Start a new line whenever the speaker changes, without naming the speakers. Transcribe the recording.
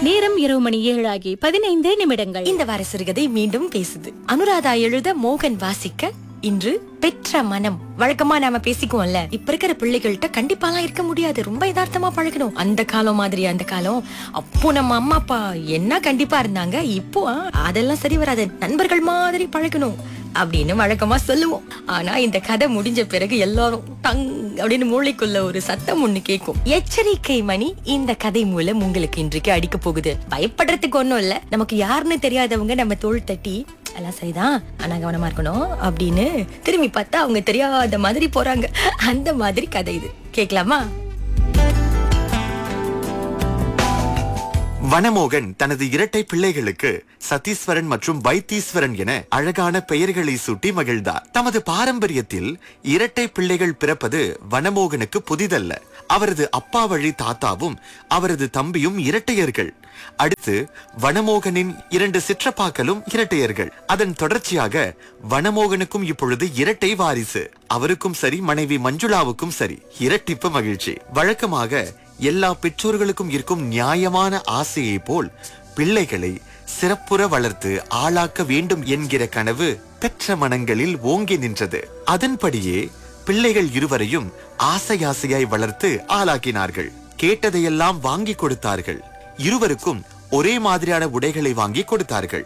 நேரம் இரவு மணி ஏழாகி பதினைந்து நிமிடங்கள்
இந்த வார சிறுகதை மீண்டும் பேசுது அனுராதா எழுத மோகன் வாசிக்க இன்று பெற்ற மனம் வழக்கமா நாம பேசிக்குவோம்ல இப்ப இருக்கிற பிள்ளைகள்கிட்ட கண்டிப்பாலாம் இருக்க முடியாது ரொம்ப யதார்த்தமா பழகணும் அந்த காலம் மாதிரி அந்த காலம் அப்போ நம்ம அம்மா அப்பா என்ன கண்டிப்பா இருந்தாங்க இப்போ ஆ, அதெல்லாம் சரி வராது நண்பர்கள் மாதிரி பழகணும் அப்படின்னு வழக்கமா சொல்லுவோம் ஆனா இந்த கதை முடிஞ்ச பிறகு எல்லாரும் டங் அப்படின்னு மூளைக்குள்ள ஒரு சத்தம் ஒண்ணு கேட்கும் எச்சரிக்கை மணி இந்த கதை மூலம் உங்களுக்கு இன்றைக்கு அடிக்க போகுது பயப்படுறதுக்கு ஒண்ணும் இல்ல நமக்கு யாருன்னு தெரியாதவங்க நம்ம தோள் தட்டி எல்லாம் சரிதான் ஆனா கவனமா இருக்கணும் அப்படின்னு திரும்பி பார்த்தா அவங்க தெரியாத மாதிரி போறாங்க அந்த மாதிரி கதை இது கேட்கலாமா
வனமோகன் தனது இரட்டை பிள்ளைகளுக்கு சதீஸ்வரன் மற்றும் வைத்தீஸ்வரன் என அழகான பெயர்களை சூட்டி மகிழ்ந்தார் தமது பாரம்பரியத்தில் இரட்டை பிள்ளைகள் பிறப்பது வனமோகனுக்கு புதிதல்ல அவரது அப்பா வழி தாத்தாவும் அவரது தம்பியும் இரட்டையர்கள் அடுத்து வனமோகனின் இரண்டு சிற்றப்பாக்களும் இரட்டையர்கள் அதன் தொடர்ச்சியாக வனமோகனுக்கும் இப்பொழுது இரட்டை வாரிசு அவருக்கும் சரி மனைவி மஞ்சுளாவுக்கும் சரி இரட்டிப்பு மகிழ்ச்சி வழக்கமாக எல்லா பெற்றோர்களுக்கும் இருக்கும் நியாயமான ஆசையை போல் பிள்ளைகளை சிறப்புற வளர்த்து ஆளாக்க வேண்டும் என்கிற கனவு பெற்ற மனங்களில் ஓங்கி நின்றது அதன்படியே பிள்ளைகள் இருவரையும் ஆசை ஆசையாய் வளர்த்து ஆளாக்கினார்கள் கேட்டதையெல்லாம் வாங்கி கொடுத்தார்கள் இருவருக்கும் ஒரே மாதிரியான உடைகளை வாங்கி கொடுத்தார்கள்